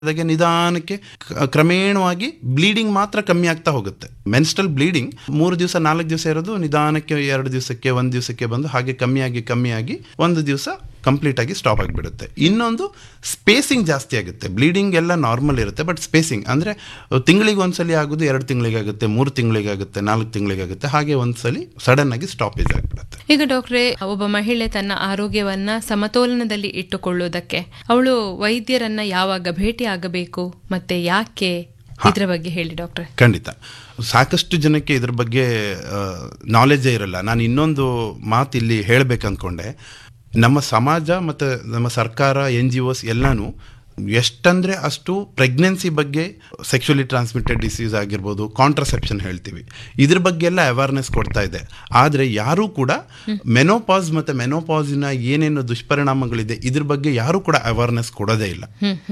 ಅದಾಗೆ ನಿಧಾನಕ್ಕೆ ಕ- ಕ್ರಮೇಣವಾಗಿ ಬ್ಲೀಡಿಂಗ್ ಮಾತ್ರ ಕಮ್ಮಿ ಆಗ್ತಾ ಹೋಗುತ್ತೆ ಮೆನ್ಸ್ಟ್ರಲ್ ಬ್ಲೀಡಿಂಗ್ ಮೂರು ದಿವಸ ನಾಲ್ಕು ದಿವಸ ಇರೋದು ನಿಧಾನಕ್ಕೆ ಎರಡು ದಿವಸಕ್ಕೆ ಒಂದು ದಿವಸಕ್ಕೆ ಬಂದು ಹಾಗೆ ಕಮ್ಮಿಯಾಗಿ ಕಮ್ಮಿಯಾಗಿ ಒಂದು ದಿವಸ ಕಂಪ್ಲೀಟ್ ಆಗಿ ಸ್ಟಾಪ್ ಆಗಿಬಿಡುತ್ತೆ ಇನ್ನೊಂದು ಸ್ಪೇಸಿಂಗ್ ಜಾಸ್ತಿ ಆಗುತ್ತೆ ಬ್ಲೀಡಿಂಗ್ ಎಲ್ಲ ನಾರ್ಮಲ್ ಇರುತ್ತೆ ಬಟ್ ಸ್ಪೇಸಿಂಗ್ ಅಂದರೆ ತಿಂಗಳಿಗೆ ಒಂದ್ಸಲಿ ಆಗೋದು ಎರಡು ತಿಂಗಳಿಗಾಗುತ್ತೆ ಮೂರು ತಿಂಗಳಿಗಾಗುತ್ತೆ ನಾಲ್ಕು ತಿಂಗಳಿಗಾಗುತ್ತೆ ಹಾಗೆ ಒಂದ್ಸಲಿ ಸಡನ್ ಆಗಿ ಸ್ಟಾಪೇಜ್ ಆಗಿಬಿಡುತ್ತೆ ಈಗ ಡಾಕ್ಟ್ರೇ ಒಬ್ಬ ಮಹಿಳೆ ತನ್ನ ಆರೋಗ್ಯವನ್ನ ಸಮತೋಲನದಲ್ಲಿ ಇಟ್ಟುಕೊಳ್ಳುವುದಕ್ಕೆ ಅವಳು ವೈದ್ಯರನ್ನ ಯಾವಾಗ ಭೇಟಿ ಆಗಬೇಕು ಮತ್ತೆ ಯಾಕೆ ಇದ್ರ ಬಗ್ಗೆ ಹೇಳಿ ಡಾಕ್ಟ್ರೆ ಖಂಡಿತ ಸಾಕಷ್ಟು ಜನಕ್ಕೆ ಇದ್ರ ಬಗ್ಗೆ ನಾಲೆಜೇ ಇರಲ್ಲ ನಾನು ಇನ್ನೊಂದು ಮಾತು ಇಲ್ಲಿ ಹೇಳಬೇಕು ಅಂದ್ಕೊಂಡೆ ನಮ್ಮ ಸಮಾಜ ಮತ್ತು ನಮ್ಮ ಸರ್ಕಾರ ಎನ್ ಜಿ ಒಸ್ ಎಲ್ಲನೂ ಎಷ್ಟಂದ್ರೆ ಅಷ್ಟು ಪ್ರೆಗ್ನೆನ್ಸಿ ಬಗ್ಗೆ ಸೆಕ್ಷುಲಿ ಟ್ರಾನ್ಸ್ಮಿಟೆಡ್ ಡಿಸೀಸ್ ಆಗಿರ್ಬೋದು ಕಾಂಟ್ರಸೆಪ್ಷನ್ ಹೇಳ್ತೀವಿ ಇದ್ರ ಬಗ್ಗೆ ಎಲ್ಲ ಅವೇರ್ನೆಸ್ ಕೊಡ್ತಾ ಇದೆ ಆದರೆ ಯಾರೂ ಕೂಡ ಮೆನೋಪಾಸ್ ಮತ್ತು ಮೆನೋಪಾಸಿನ ಏನೇನು ದುಷ್ಪರಿಣಾಮಗಳಿದೆ ಇದ್ರ ಬಗ್ಗೆ ಯಾರೂ ಕೂಡ ಅವೇರ್ನೆಸ್ ಕೊಡೋದೇ ಇಲ್ಲ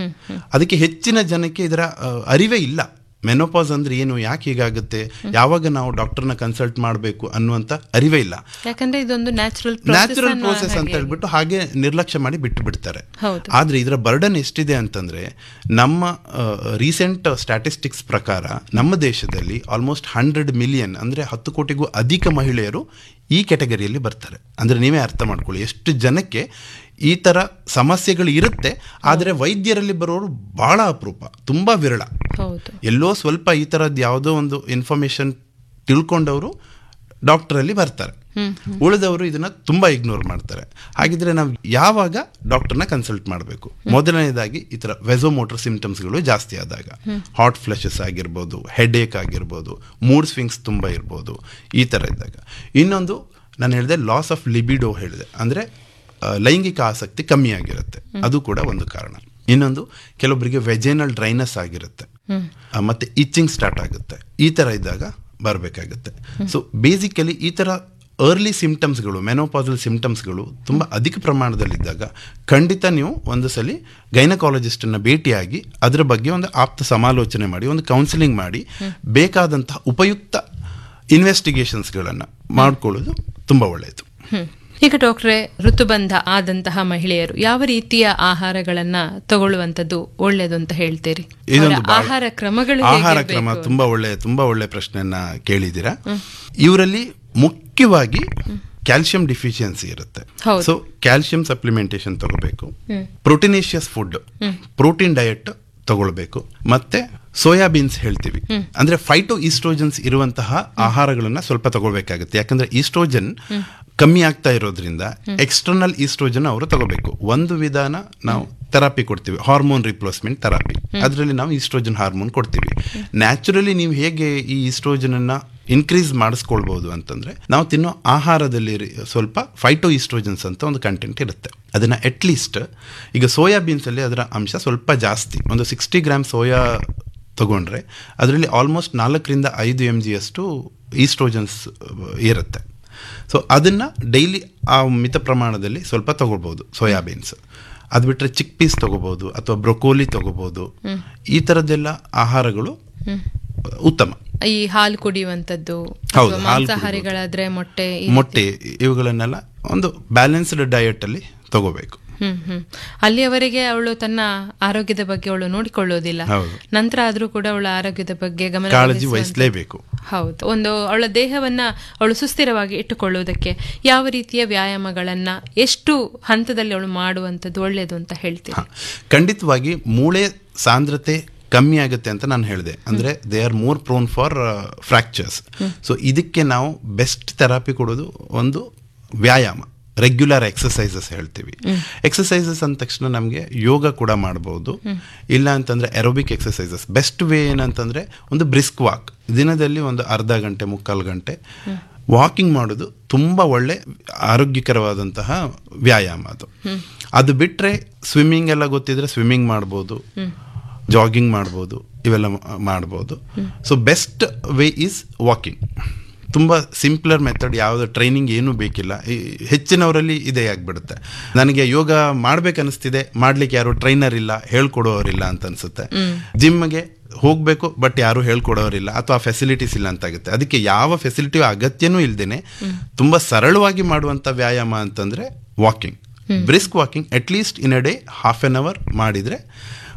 ಅದಕ್ಕೆ ಹೆಚ್ಚಿನ ಜನಕ್ಕೆ ಇದರ ಆ, ಅರಿವೇ ಇಲ್ಲ ಮೆನೋಪಾಸ್ ಅಂದ್ರೆ ಏನು ಯಾಕೆ ಹೀಗಾಗುತ್ತೆ ಯಾವಾಗ ನಾವು ಡಾಕ್ಟರ್ನ ಕನ್ಸಲ್ಟ್ ಮಾಡಬೇಕು ಅನ್ನುವಂಥ ಅರಿವೇ ಇಲ್ಲ ಯಾಕಂದ್ರೆ ಇದೊಂದು ನ್ಯಾಚುರಲ್ ನ್ಯಾಚುರಲ್ ಪ್ರೋಸೆಸ್ ಅಂತ ಹೇಳ್ಬಿಟ್ಟು ಹಾಗೆ ನಿರ್ಲಕ್ಷ್ಯ ಮಾಡಿ ಬಿಟ್ಟು ಬಿಡ್ತಾರೆ ಹೌದು. ಆದ್ರೆ ಇದರ ಬರ್ಡನ್ ಎಷ್ಟಿದೆ ಅಂತಂದ್ರೆ ನಮ್ಮ ರೀಸೆಂಟ್ ಸ್ಟ್ಯಾಟಿಸ್ಟಿಕ್ಸ್ ಪ್ರಕಾರ ನಮ್ಮ ದೇಶದಲ್ಲಿ ಆಲ್ಮೋಸ್ಟ್ ಹಂಡ್ರೆಡ್ ಮಿಲಿಯನ್ ಅಂದ್ರೆ ಹತ್ತು ಕೋಟಿಗೂ ಅಧಿಕ ಮಹಿಳೆಯರು ಈ ಕೆಟಗರಿಯಲ್ಲಿ ಬರ್ತಾರೆ ಅಂದ್ರೆ ನೀವೇ ಅರ್ಥ ಮಾಡ್ಕೊಳ್ಳಿ ಎಷ್ಟು ಜನಕ್ಕೆ ಈ ತರ ಸಮಸ್ಯೆಗಳು ಇರುತ್ತೆ ಆದರೆ ವೈದ್ಯರಲ್ಲಿ ಬರೋರು ಬಹಳ ಅಪರೂಪ ತುಂಬಾ ವಿರಳ ಹೌದು ಎಲ್ಲೋ ಸ್ವಲ್ಪ ಈ ಥರದ್ದು ಯಾವುದೋ ಒಂದು ಇನ್ಫಾರ್ಮೇಶನ್ ತಿಳ್ಕೊಂಡವರು ಡಾಕ್ಟರಲ್ಲಿ ಬರ್ತಾರೆ ಉಳಿದವರು ಇದನ್ನ ತುಂಬಾ ಇಗ್ನೋರ್ ಮಾಡ್ತಾರೆ ಹಾಗಿದ್ರೆ ನಾವು ಯಾವಾಗ ಡಾಕ್ಟರ್ನ ಕನ್ಸಲ್ಟ್ ಮಾಡಬೇಕು ಮೊದಲನೇದಾಗಿ ಈ ಥರ ವೆಸೋಮೋಟರ್ ಸಿಂಪ್ಟಮ್ಸ್ಗಳು ಜಾಸ್ತಿ ಆದಾಗ ಹಾಟ್ ಫ್ಲಶಸ್ ಆಗಿರ್ಬೋದು ಹೆಡೇಕ್ ಆಗಿರ್ಬೋದು ಮೂಡ್ ಸ್ವಿಂಗ್ಸ್ ತುಂಬ ಇರ್ಬೋದು ಈ ಥರ ಇದ್ದಾಗ ಇನ್ನೊಂದು ನಾನು ಹೇಳಿದೆ ಲಾಸ್ ಆಫ್ ಲಿಬಿಡೋ ಹೇಳಿದೆ ಅಂದರೆ ಲೈಂಗಿಕ ಆಸಕ್ತಿ ಕಮ್ಮಿ ಆಗಿರುತ್ತೆ ಅದು ಕೂಡ ಒಂದು ಕಾರಣ ಇನ್ನೊಂದು ಕೆಲವೊಬ್ಬರಿಗೆ ವೆಜೆನಲ್ ಡ್ರೈನಸ್ ಆಗಿರುತ್ತೆ ಆ, ಮತ್ತೆ ಇಚ್ಚಿಂಗ್ ಸ್ಟಾರ್ಟ್ ಆಗುತ್ತೆ ಈ ಥರ ಇದ್ದಾಗ ಬರಬೇಕಾಗುತ್ತೆ ಸೊ ಬೇಸಿಕಲಿ ಈ ಥರ ಅರ್ಲಿ ಸಿಂಪ್ಟಮ್ಸ್ಗಳು ಮೆನೋಪಾಸಲ್ ಸಿಂಪ್ಟಮ್ಸ್ಗಳು ತುಂಬ ಅಧಿಕ ಪ್ರಮಾಣದಲ್ಲಿದ್ದಾಗ ಖಂಡಿತ ನೀವು ಒಂದು ಸಲ ಗೈನಕಾಲಜಿಸ್ಟನ್ನು ಭೇಟಿಯಾಗಿ ಅದರ ಬಗ್ಗೆ ಒಂದು ಆಪ್ತ ಸಮಾಲೋಚನೆ ಮಾಡಿ ಒಂದು ಕೌನ್ಸಿಲಿಂಗ್ ಮಾಡಿ ಬೇಕಾದಂತಹ ಉಪಯುಕ್ತ ಇನ್ವೆಸ್ಟಿಗೇಷನ್ಸ್ಗಳನ್ನು ಮಾಡ್ಕೊಳ್ಳೋದು ತುಂಬ ಒಳ್ಳೆಯದು ಹ್ಮ್. ಈಗ ಡಾಕ್ಟ್ರೆ ಋತುಬಂಧ ಆದಂತಹ ಮಹಿಳೆಯರು ಯಾವ ರೀತಿಯ ಆಹಾರಗಳನ್ನ ತಗೊಳ್ಳುವಂತದ್ದು ಒಳ್ಳೇದು ಅಂತ ಹೇಳ್ತೀರಿ ಇದೊಂದು ಅವರ ಬಹಳ- ಆಹಾರ ಕ್ರಮಗಳು ಆಹಾರ ಹೇಗಿರ್ಬೇಕು? ಕ್ರಮ ತುಂಬಾ ಒಳ್ಳೆ ತುಂಬಾ ಒಳ್ಳೆ ಪ್ರಶ್ನೆಯನ್ನ ಕೇಳಿದ್ದೀರಾ ಇವರಲ್ಲಿ ಮುಖ್ಯವಾಗಿ ಕ್ಯಾಲ್ಸಿಯಂ ಡಿಫಿಷಿಯನ್ಸಿ ಇರುತ್ತೆ ಹೌದು. ಸೊ ಕ್ಯಾಲ್ಸಿಯಂ ಸಪ್ಲಿಮೆಂಟೇಶನ್ ತಗೋಬೇಕು ಪ್ರೋಟೀನೇಷಿಯಸ್ ಫುಡ್ ಪ್ರೋಟೀನ್ ಡಯಟ್ ತಗೊಳ್ಬೇಕು ಮತ್ತೆ ಸೋಯಾಬೀನ್ಸ್ ಹೇಳ್ತೀವಿ ಅಂದ್ರೆ ಫೈಟೋ ಈಸ್ಟ್ರೋಜನ್ಸ್ ಇರುವಂತಹ ಆಹಾರಗಳನ್ನ ಸ್ವಲ್ಪ ತಗೊಳ್ಬೇಕಾಗುತ್ತೆ ಯಾಕಂದ್ರೆ ಈಸ್ಟ್ರೋಜನ್ ಕಮ್ಮಿ ಆಗ್ತಾ ಇರೋದ್ರಿಂದ ಎಕ್ಸ್ಟರ್ನಲ್ ಈಸ್ಟ್ರೋಜನ್ ಅವರು ತಗೋಬೇಕು ಒಂದು ವಿಧಾನ ನಾವು ಥೆರಪಿ ಕೊಡ್ತೀವಿ ಹಾರ್ಮೋನ್ ರಿಪ್ಲೇಸ್ಮೆಂಟ್ ಥೆರಪಿ ಅದರಲ್ಲಿ ನಾವು ಈಸ್ಟ್ರೋಜನ್ ಹಾರ್ಮೋನ್ ಕೊಡ್ತೀವಿ ನ್ಯಾಚುರಲಿ ನೀವು ಹೇಗೆ ಈ ಈಸ್ಟ್ರೋಜನ್ ಅನ್ನ ಇನ್ಕ್ರೀಸ್ ಮಾಡಿಸ್ಕೊಳ್ಬಹುದು ಅಂತಂದ್ರೆ ನಾವು ತಿನ್ನೋ ಆಹಾರದಲ್ಲಿ ರಿ- ಸ್ವಲ್ಪ ಫೈಟೋ ಈಸ್ಟ್ರೋಜನ್ಸ್ ಅಂತ ಒಂದು ಕಂಟೆಂಟ್ ಇರುತ್ತೆ ಅದನ್ನ ಅಟ್ಲೀಸ್ಟ್ ಈಗ ಸೋಯಾಬೀನ್ಸ್ ಅಲ್ಲಿ ಅದರ ಅಂಶ ಸ್ವಲ್ಪ ಜಾಸ್ತಿ ಒಂದು ಸಿಕ್ಸ್ಟಿ ಗ್ರಾಮ್ ಸೋಯಾ ತಗೊಂಡ್ರೆ ಅದರಲ್ಲಿ ಆಲ್ಮೋಸ್ಟ್ ನಾಲ್ಕರಿಂದ ಐದು ಎಮ್ ಜಿ ಅಷ್ಟು ಈಸ್ಟ್ರೋಜನ್ಸ್ ಇರುತ್ತೆ ಸೊ ಅದನ್ನು ಡೈಲಿ ಆ ಮಿತ ಪ್ರಮಾಣದಲ್ಲಿ ಸ್ವಲ್ಪ ತಗೊಳ್ಬೋದು ಸೋಯಾಬೀನ್ಸ್ ಅದು ಬಿಟ್ಟರೆ ಚಿಕ್ ಪೀಸ್ ತಗೋಬೋದು ಅಥವಾ ಬ್ರೊಕೋಲಿ ತಗೋಬೋದು ಈ ಥರದ್ದೆಲ್ಲ ಆಹಾರಗಳು ಉತ್ತಮ ಈ ಹಾಲು ಕುಡಿಯುವಂತದ್ದು ಹೌದು, ಅಥವಾ ಹಾಲು ಮಾಂಸಾಹಾರಿಗಳಾದ್ರೆ ಮೊಟ್ಟೆ ಈ ಮೊಟ್ಟೆ ಇವುಗಳನ್ನೆಲ್ಲ ಒಂದು ಬ್ಯಾಲೆನ್ಸ್ಡ್ ಡಯಟಲ್ಲಿ ತಗೋಬೇಕು ಹ್ಮ್ ಹ್ಮ್ ಅಲ್ಲಿಯವರೆಗೆ ಅವಳು ತನ್ನ ಆರೋಗ್ಯದ ಬಗ್ಗೆ ಅವಳು ನೋಡಿಕೊಳ್ಳೋದಿಲ್ಲ ಹೌದು. ನಂತರ ಆದ್ರೂ ಕೂಡ ಅವಳ ಆರೋಗ್ಯದ ಬಗ್ಗೆ ಗಮನ ಕಾಳಜಿ ವಹಿಸುವಂತ- ವಹಿಸಲೇಬೇಕು ಹೌದು ಒಂದು ಅವಳ ದೇಹವನ್ನ ಅವಳು ಸುಸ್ಥಿರವಾಗಿ ಇಟ್ಟುಕೊಳ್ಳುವುದಕ್ಕೆ ಯಾವ ರೀತಿಯ ವ್ಯಾಯಾಮಗಳನ್ನ ಎಷ್ಟು ಹಂತದಲ್ಲಿ ಅವಳು ಮಾಡುವಂತದ್ದು ಒಳ್ಳೇದು ಅಂತ ಹೇಳ್ತೀವಿ ಹ. ಖಂಡಿತವಾಗಿ ಮೂಳೆ ಸಾಂದ್ರತೆ ಕಮ್ಮಿ ಆಗುತ್ತೆ ಅಂತ ನಾನು ಹೇಳಿದೆ ಅಂದ್ರೆ they are more prone for fractures so ಇದಕ್ಕೆ ನಾವು ಬೆಸ್ಟ್ ಥೆರಪಿ ಕೊಡೋದು ಒಂದು ವ್ಯಾಯಾಮ ರೆಗ್ಯುಲರ್ ಎಕ್ಸಸೈಸಸ್ ಹೇಳ್ತೀವಿ ಎಕ್ಸಸೈಸಸ್ ಅಂದ ತಕ್ಷಣ ನಮಗೆ ಯೋಗ ಕೂಡ ಮಾಡ್ಬೋದು ಇಲ್ಲ ಅಂತಂದ್ರೆ ಎರೋಬಿಕ್ ಎಕ್ಸಸೈಸಸ್ ಬೆಸ್ಟ್ ವೇ ಏನಂತಂದ್ರೆ ಒಂದು ಬ್ರಿಸ್ಕ್ ವಾಕ್ ದಿನದಲ್ಲಿ ಒಂದು ಅರ್ಧ ಗಂಟೆ ಮುಕ್ಕಾಲು ಗಂಟೆ ವಾಕಿಂಗ್ ಮಾಡೋದು ತುಂಬ ಒಳ್ಳೆ ಆರೋಗ್ಯಕರವಾದಂತಹ ವ್ಯಾಯಾಮ ಅದು ಅದು ಬಿಟ್ಟರೆ ಸ್ವಿಮ್ಮಿಂಗ್ ಎಲ್ಲ ಗೊತ್ತಿದ್ರೆ ಸ್ವಿಮ್ಮಿಂಗ್ ಮಾಡ್ಬೋದು ಜಾಗಿಂಗ್ ಮಾಡ್ಬೋದು ಇವೆಲ್ಲ ಮಾ- ಮಾಡ್ಬೋದು so best way is walking ತುಂಬ ಸಿಂಪ್ಲರ್ ಮೆಥಡ್ ಯಾವುದು ಟ್ರೈನಿಂಗ್ ಏನೂ ಬೇಕಿಲ್ಲ ಈ ಹೆಚ್ಚಿನವರಲ್ಲಿ ಇದೇ ಆಗಿಬಿಡುತ್ತೆ ನನಗೆ ಯೋಗ ಮಾಡ್ಬೇಕನ್ನಿಸ್ತಿದೆ ಮಾಡ್ಲಿಕ್ಕೆ ಯಾರು ಟ್ರೈನರ್ ಇಲ್ಲ ಹೇಳ್ಕೊಡೋರಿಲ್ಲ ಅಂತ ಅನ್ಸುತ್ತೆ ಜಿಮ್ಗೆ ಹೋಗಬೇಕು ಬಟ್ ಯಾರು ಹೇಳ್ಕೊಡೋರಿಲ್ಲ ಅಥವಾ ಫೆಸಿಲಿಟೀಸ್ ಇಲ್ಲ ಅಂತಾಗುತ್ತೆ ಅದಕ್ಕೆ ಯಾವ ಫೆಸಿಲಿಟಿ ಅಗತ್ಯನೂ ಇಲ್ದೇನೆ ತುಂಬ ಸರಳವಾಗಿ ಮಾಡುವಂಥ ವ್ಯಾಯಾಮ ಅಂತಂದ್ರೆ walking brisk walking at least in a day half an hour ಮಾಡಿದರೆ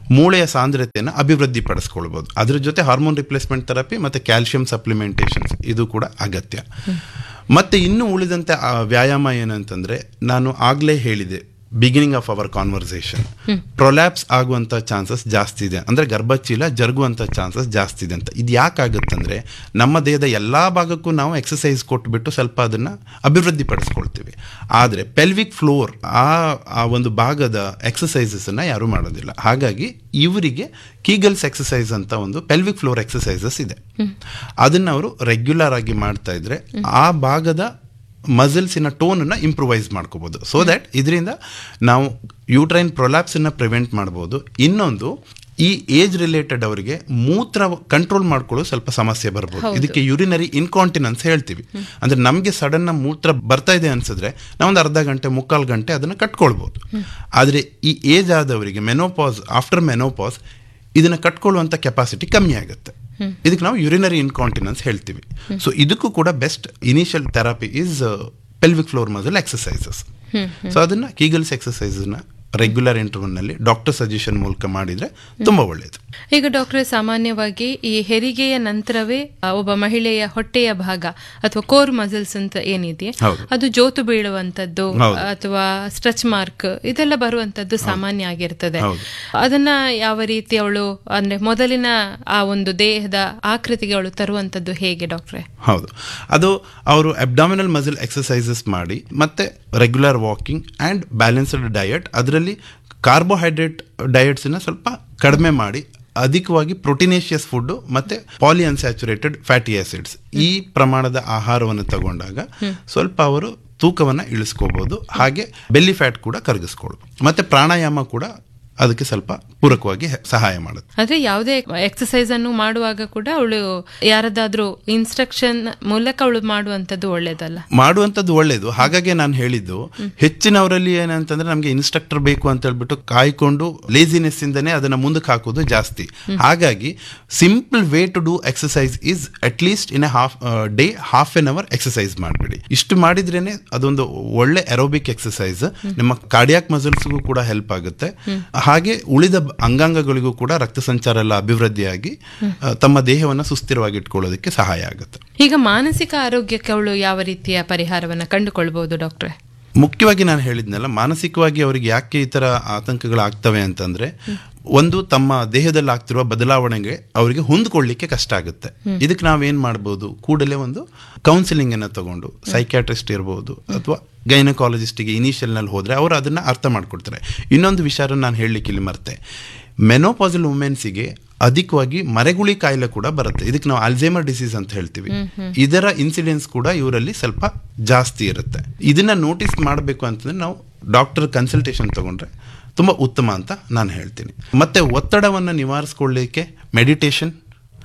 ಮೂಳೆಯ ಸಾಂದ್ರತೆಯನ್ನು ಅಭಿವೃದ್ಧಿ ಪಡಿಸ್ಕೊಳ್ಬೋದು ಅದ್ರ ಜೊತೆ ಹಾರ್ಮೋನ್ ರಿಪ್ಲೇಸ್ಮೆಂಟ್ ಥೆರಪಿ ಮತ್ತು ಕ್ಯಾಲ್ಸಿಯಂ ಸಪ್ಲಿಮೆಂಟೇಷನ್ಸ್ ಇದು ಕೂಡ ಅಗತ್ಯ ಮತ್ತೆ ಇನ್ನು ಉಳಿದಂತೆ ಆ ವ್ಯಾಯಾಮ ಏನಂತಂದ್ರೆ ನಾನು ಆಗ್ಲೇ ಹೇಳಿದೆ beginning of our conversation prolapse ಆಗುವಂತ ಚಾನ್ಸಸ್ ಜಾಸ್ತಿ ಇದೆ ಅಂದ್ರೆ ಗರ್ಭಚೀಲ ಜರುಗುವಂತ ಚಾನ್ಸಸ್ ಜಾಸ್ತಿ ಇದೆ ಅಂತ ಇದು ಯಾಕಾಗುತ್ತಂದ್ರೆ ನಮ್ಮ ದೇಹದ ಎಲ್ಲಾ ಭಾಗಕ್ಕೂ ನಾವು ಎಕ್ಸಸೈಸ್ ಕೊಟ್ಬಿಟ್ಟು ಸ್ವಲ್ಪ ಅದನ್ನ ಅಭಿವೃದ್ಧಿ ಪಡಿಸ್ಕೊಳ್ತೀವಿ ಆದ್ರೆ ಪೆಲ್ವಿಕ್ ಫ್ಲೋರ್ ಆ ಆ ಒಂದು ಭಾಗದ ಎಕ್ಸಸೈಸಸ್ ಅನ್ನ ಯಾರು ಮಾಡೋದಿಲ್ಲ ಹಾಗಾಗಿ ಇವರಿಗೆ ಕೀಗಲ್ಸ್ ಎಕ್ಸಸೈಸ್ ಅಂತ ಒಂದು ಪೆಲ್ವಿಕ್ ಫ್ಲೋರ್ ಎಕ್ಸಸೈಸಸ್ ಇದೆ ಅದನ್ನ ಅವರು ರೆಗ್ಯುಲರ್ ಆಗಿ ಮಾಡ್ತಾ ಇದ್ರೆ ಆ ಭಾಗದ ಮಸಲ್ಸಿನ ಟೋನನ್ನು ಇಂಪ್ರೂವೈಸ್ ಮಾಡ್ಕೋಬೋದು ಸೊ ದ್ಯಾಟ್ ಇದರಿಂದ ನಾವು ಯೂಟ್ರೈನ್ ಪ್ರೊಲ್ಯಾಪ್ಸನ್ನು ಪ್ರಿವೆಂಟ್ ಮಾಡ್ಬೋದು ಇನ್ನೊಂದು ಈ ಏಜ್ ರಿಲೇಟೆಡ್ ಅವರಿಗೆ ಮೂತ್ರ ಕಂಟ್ರೋಲ್ ಮಾಡ್ಕೊಳ್ಳೋ ಸ್ವಲ್ಪ ಸಮಸ್ಯೆ ಬರ್ಬೋದು ಇದಕ್ಕೆ ಯುರಿನರಿ ಇನ್ಕಾಂಟಿನೆನ್ಸ್ ಹೇಳ್ತೀವಿ ಅಂದ್ರೆ ನಮಗೆ ಸಡನ್ ಮೂತ್ರ ಬರ್ತಾ ಇದೆ ಅನ್ಸಿದ್ರೆ ನಾವೊಂದು ಅರ್ಧ ಗಂಟೆ ಮುಕ್ಕಾಲು ಗಂಟೆ ಅದನ್ನು ಕಟ್ಕೊಳ್ಬೋದು ಆದರೆ ಈ ಏಜ್ ಆದವರಿಗೆ ಮೆನೋಪಾಸ್ ಆಫ್ಟರ್ ಮೆನೋಪಾಸ್ ಇದನ್ನ ಕಟ್ಕೊಳ್ಳುವಂಥ ಕೆಪಾಸಿಟಿ ಕಮ್ಮಿ ಆಗುತ್ತೆ ಇದಕ್ಕೆ ನಾವು ಯುರಿನರಿ ಇನ್ಕಾಂಟಿನೆನ್ಸ್ ಹೇಳ್ತೀವಿ ಸೊ ಇದಕ್ಕೂ ಕೂಡ best initial therapy is pelvic floor muscle exercises so ಅದನ್ನ ಕೀಗಲ್ಸ್ ಎಕ್ಸಸೈಸನ್ನ ರೆಗ್ಯುಲರ್ ಇಂಟರ್ವಲ್ನಲ್ಲಿ ಡಾಕ್ಟರ್ ಸಜೆಷನ್ ಮೂಲಕ ಮಾಡಿದ್ರೆ ತುಂಬಾ ಒಳ್ಳೆಯದು ಈಗ ಡಾಕ್ಟರ್ ಸಾಮಾನ್ಯವಾಗಿ ಈ ಹೆರಿಗೆಯ ನಂತರವೇ ಆ, ಒಬ್ಬ ಮಹಿಳೆಯ ಹೊಟ್ಟೆಯ ಭಾಗ ಅಥವಾ ಕೋರ್ ಮಸಲ್ಸ್ ಅಂತ ಏನಿದೆ ಹೌದು. ಅದು ಜೋತು ಬೀಳುವಂತದ್ದು ಹೌದು. ಅಥವಾ ಸ್ಟ್ರೆಚ್ ಮಾರ್ಕ್ ಇದೆಲ್ಲ ಬರುವಂತದ್ದು ಸಾಮಾನ್ಯ ಆಗಿರ್ತದೆ ಹೌದು. ಅದನ್ನ ಯಾವ ರೀತಿ ಅವಳು ಅಂದ್ರೆ ಮೊದಲಿನ ಆ ಒಂದು ದೇಹದ ಆಕೃತಿಗೆ ಅವಳು ತರುವಂತದ್ದು ಹೇಗೆ ಡಾಕ್ಟ್ರೆ ಹೌದು ಅದು ಅವರು ಅಬ್ಡಾಮಿನಲ್ ಮಸಲ್ ಎಕ್ಸಸೈಸಸ್ ಮಾಡಿ ಮತ್ತೆ regular walking and balanced diet ಅದರಲ್ಲಿ ಕಾರ್ಬೋಹೈಡ್ರೇಟ್ ಡಯಟ್ಸನ್ನ ಸ್ವಲ್ಪ ಕಡಿಮೆ ಮಾಡಿ ಅಧಿಕವಾಗಿ ಪ್ರೋಟೀನೇಷಿಯಸ್ ಫುಡ್ ಮತ್ತೆ ಪಾಲಿ ಅನ್ಸ್ಯಾಚುರೇಟೆಡ್ ಫ್ಯಾಟಿ ಆಸಿಡ್ಸ್ ಈ ಪ್ರಮಾಣದ ಆಹಾರವನ್ನು ತಗೊಂಡಾಗ ಸ್ವಲ್ಪ ಅವರು ತೂಕವನ್ನು ಇಳಿಸ್ಕೋಬಹುದು ಹಾಗೆ ಬೆಲ್ಲಿ ಫ್ಯಾಟ್ ಕೂಡ ಕರಗಿಸ್ಕೊಳ್ಬೋದು ಮತ್ತೆ ಪ್ರಾಣಾಯಾಮ ಕೂಡ ಅದಕ್ಕೆ ಸ್ವಲ್ಪ ಪೂರಕವಾಗಿ ಹೆ- ಸಹಾಯ ಮಾಡುತ್ತೆ ಆದ್ರೆ ಯಾವುದೇ ಎಕ್ಸಸೈಸ್ ಅನ್ನು ಮಾಡುವಾಗ ಕೂಡ ಅವಳು ಯಾರದಾದ್ರೂ ಇನ್ಸ್ಟ್ರಕ್ಷನ್ ಮೂಲಕ ಅವಳು ಮಾಡುವಂತದ್ದು ಒಳ್ಳೇದಲ್ಲ ಮಾಡುವಂಥದ್ದು ಒಳ್ಳೇದು ಹಾಗಾಗಿ ನಾನು ಹೇಳಿದ್ದು ಹೆಚ್ಚಿನವರಲ್ಲಿ ಏನಂತಂದ್ರೆ ನಮಗೆ ಇನ್ಸ್ಟ್ರಕ್ಟರ್ ಬೇಕು ಅಂತ ಹೇಳ್ಬಿಟ್ಟು ಕಾಯ್ಕೊಂಡು ಲೇಸಿನೆಸ್ ಇಂದನೇ ಅದನ್ನ ಮುಂದಕ್ಕೆ ಹಾಕೋದು ಜಾಸ್ತಿ ಹಾಗಾಗಿ simple way to do exercise is at least in a half day half an hour exercise ಮಾಡಿಬಿಡಿ ಇಷ್ಟು ಮಾಡಿದ್ರೇನೆ ಅದೊಂದು ಒಳ್ಳೆ ಎರೋಬಿಕ್ ಎಕ್ಸಸೈಸ್ ನಿಮ್ಮ ಕಾರ್ಡಿಯಾಕ್ ಮಸಲ್ಸ್ಗೂ ಕೂಡ ಹೆಲ್ಪ್ ಆಗುತ್ತೆ ಹಾಗೆ ಉಳಿದ ಬ- ಅಂಗಾಂಗಗಳಿಗೂ ಕೂಡ ರಕ್ತ ಸಂಚಾರ ಎಲ್ಲ ಅಭಿವೃದ್ಧಿಯಾಗಿ ಆ, ತಮ್ಮ ದೇಹವನ್ನು ಸುಸ್ಥಿರವಾಗಿ ಇಟ್ಕೊಳ್ಳೋದಕ್ಕೆ ಸಹಾಯ ಆಗುತ್ತೆ ಈಗ ಮಾನಸಿಕ ಆರೋಗ್ಯಕ್ಕೆ ಅವಳು ಯಾವ ರೀತಿಯ ಪರಿಹಾರವನ್ನ ಕಂಡುಕೊಳ್ಬಹುದು ಡಾಕ್ಟ್ರೆ ಮುಖ್ಯವಾಗಿ ನಾನು ಹೇಳಿದ್ನಲ್ಲ ಮಾನಸಿಕವಾಗಿ ಅವರಿಗೆ ಯಾಕೆ ಈ ತರ ಆತಂಕಗಳಾಗ್ತವೆ ಅಂತಂದ್ರೆ ಒಂದು ತಮ್ಮ ದೇಹದಲ್ಲಿ ಆಗ್ತಿರುವ ಬದಲಾವಣೆಗೆ ಅವರಿಗೆ ಹೊಂದ್ಕೊಳ್ಳಿಕ್ಕೆ ಕಷ್ಟ ಆಗುತ್ತೆ ಇದಕ್ಕೆ ನಾವೇನ್ ಮಾಡ್ಬೋದು ಕೂಡಲೇ ಒಂದು ಕೌನ್ಸಿಲಿಂಗ್ ಅನ್ನ ತಗೊಂಡು ಸೈಕ್ಯಾಟ್ರಿಸ್ಟ್ ಇರ್ಬೋದು ಅಥವಾ ಗೈನಕಾಲಜಿಸ್ಟಿಗೆ ಇನಿಷಿಯಲ್ ನಲ್ಲಿ ಹೋದ್ರೆ ಅವರು ಅದನ್ನ ಅರ್ಥ ಮಾಡ್ಕೊಡ್ತಾರೆ ಇನ್ನೊಂದು ವಿಚಾರ ನಾನು ಹೇಳಲಿಕ್ಕೆ ಇಲ್ಲಿ ಮರ್ತೆ ಮೆನೋಪಾಸಲ್ ವುಮೆನ್ಸಿಗೆ ಅಧಿಕವಾಗಿ ಮರೆಗುಳಿ ಕಾಯಿಲೆ ಕೂಡ ಬರುತ್ತೆ ಇದಕ್ಕೆ ನಾವು ಅಲ್ಝೈಮರ್ ಡಿಸೀಸ್ ಅಂತ ಹೇಳ್ತೀವಿ ಇದರ ಇನ್ಸಿಡೆನ್ಸ್ ಕೂಡ ಇವರಲ್ಲಿ ಸ್ವಲ್ಪ ಜಾಸ್ತಿ ಇರುತ್ತೆ ಇದನ್ನ ನೋಟಿಸ್ ಮಾಡಬೇಕು ಅಂತಂದ್ರೆ ನಾವು ಡಾಕ್ಟರ್ ಕನ್ಸಲ್ಟೇಷನ್ ತಗೊಂಡ್ರೆ ತುಂಬಾ ಉತ್ತಮ ಅಂತ ನಾನು ಹೇಳ್ತೀನಿ ಮತ್ತೆ ಒತ್ತಡವನ್ನು ನಿವಾರಿಸ್ಕೊಳ್ಳಿಕ್ಕೆ ಮೆಡಿಟೇಷನ್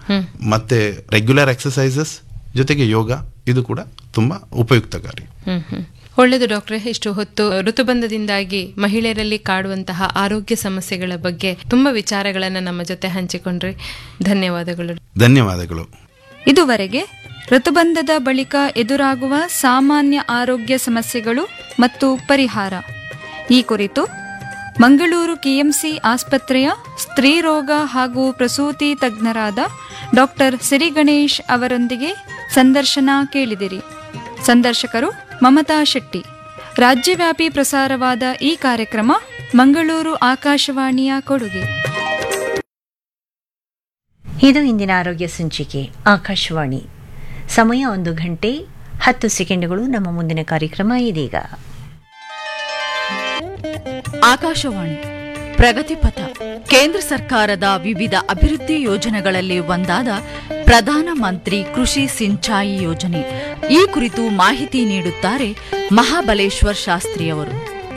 ಮತ್ತೆ ರೆಗ್ಯುಲರ್ ಎಕ್ಸಸೈಸಸ್ ಜೊತೆಗೆ ಯೋಗ ಇದು ಕೂಡ ತುಂಬಾ ಉಪಯುಕ್ತಕಾರಿ ಹ್ಮ್ ಹ್ಮ್ ಒಳ್ಳೆಯದು ಡಾಕ್ಟ್ರೆ ಇಷ್ಟು ಹೊತ್ತು ಋತುಬಂಧದಿಂದಾಗಿ ಮಹಿಳೆಯರಲ್ಲಿ ಕಾಡುವಂತಹ ಆರೋಗ್ಯ ಸಮಸ್ಯೆಗಳ ಬಗ್ಗೆ ತುಂಬಾ ವಿಚಾರಗಳನ್ನ ನಮ್ಮ ಜೊತೆ ಹಂಚಿಕೊಂಡ್ರಿ ಧನ್ಯವಾದಗಳು ಧನ್ಯವಾದಗಳು ಇದುವರೆಗೆ ಋತುಬಂಧದ ಬಳಿಕ ಎದುರಾಗುವ ಸಾಮಾನ್ಯ ಆರೋಗ್ಯ ಸಮಸ್ಯೆಗಳು ಮತ್ತು ಪರಿಹಾರ ಈ ಕುರಿತು ಮಂಗಳೂರು ಕೆಎಂಸಿ ಆಸ್ಪತ್ರೆಯ ಸ್ತ್ರೀ ರೋಗ ಹಾಗೂ ಪ್ರಸೂತಿ ತಜ್ಞರಾದ ಡಾಕ್ಟರ್ ಸಿರಿಗಣೇಶ್ ಅವರೊಂದಿಗೆ ಸಂದರ್ಶನ ಕೇಳಿದಿರಿ ಸಂದರ್ಶಕರು ಮಮತಾ ಶೆಟ್ಟಿ ರಾಜ್ಯವ್ಯಾಪಿ ಪ್ರಸಾರವಾದ ಈ ಕಾರ್ಯಕ್ರಮ ಮಂಗಳೂರು ಆಕಾಶವಾಣಿಯ ಕೊಡುಗೆ ಇದು ಇಂದಿನ ಆರೋಗ್ಯ ಸಂಚಿಕೆ ಆಕಾಶವಾಣಿ ಸಮಯ ಒಂದು ಗಂಟೆ ಹತ್ತು ಸೆಕೆಂಡುಗಳು ನಮ್ಮ ಮುಂದಿನ ಕಾರ್ಯಕ್ರಮ ಇದೀಗ ಆಕಾಶವಾಣಿ ಪ್ರಗತಿಪಥ ಕೇಂದ್ರ ಸರ್ಕಾರದ ವಿವಿಧ ಅಭಿವೃದ್ಧಿ ಯೋಜನೆಗಳಲ್ಲಿ ಒಂದಾದ ಪ್ರಧಾನ ಮಂತ್ರಿ ಕೃಷಿ ಸಿಂಚಾಯಿ ಯೋಜನೆ ಈ ಕುರಿತು ಮಾಹಿತಿ ನೀಡುತ್ತಾರೆ ಮಹಾಬಲೇಶ್ವರ್ ಶಾಸ್ತ್ರಿಯವರು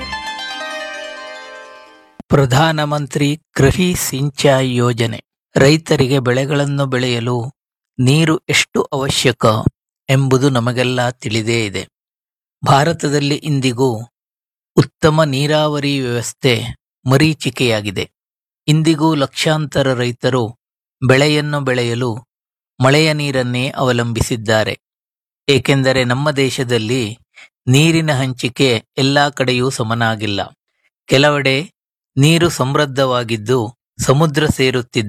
ಪ್ರಧಾನಮಂತ್ರಿ ಕೃಷಿ ಸಿಂಚಾಯಿ ಯೋಜನೆ ರೈತರಿಗೆ ಬೆಳೆಗಳನ್ನು ಬೆಳೆಯಲು ನೀರು ಎಷ್ಟು ಅವಶ್ಯಕ ಎಂಬುದು ನಮಗೆಲ್ಲ ತಿಳಿದೇ ಇದೆ ಭಾರತದಲ್ಲಿ ಇಂದಿಗೂ ಉತ್ತಮ ನೀರಾವರಿ ವ್ಯವಸ್ಥೆ ಮರೀಚಿಕೆಯಾಗಿದೆ ಇಂದಿಗೂ ಲಕ್ಷಾಂತರ ರೈತರು ಬೆಳೆಯನ್ನು ಬೆಳೆಯಲು ಮಳೆಯ ನೀರನ್ನೇ ಅವಲಂಬಿಸಿದ್ದಾರೆ ಏಕೆಂದರೆ ನಮ್ಮ ದೇಶದಲ್ಲಿ ನೀರಿನ ಹಂಚಿಕೆ ಎಲ್ಲಾ ಕಡೆಯೂ ಸಮನಾಗಿಲ್ಲ ಕೆಲವೆಡೆ ನೀರು ಸಮೃದ್ಧವಾಗಿದ್ದು ಸಮುದ್ರ ಸೇರುತ್ತಿದ್ದ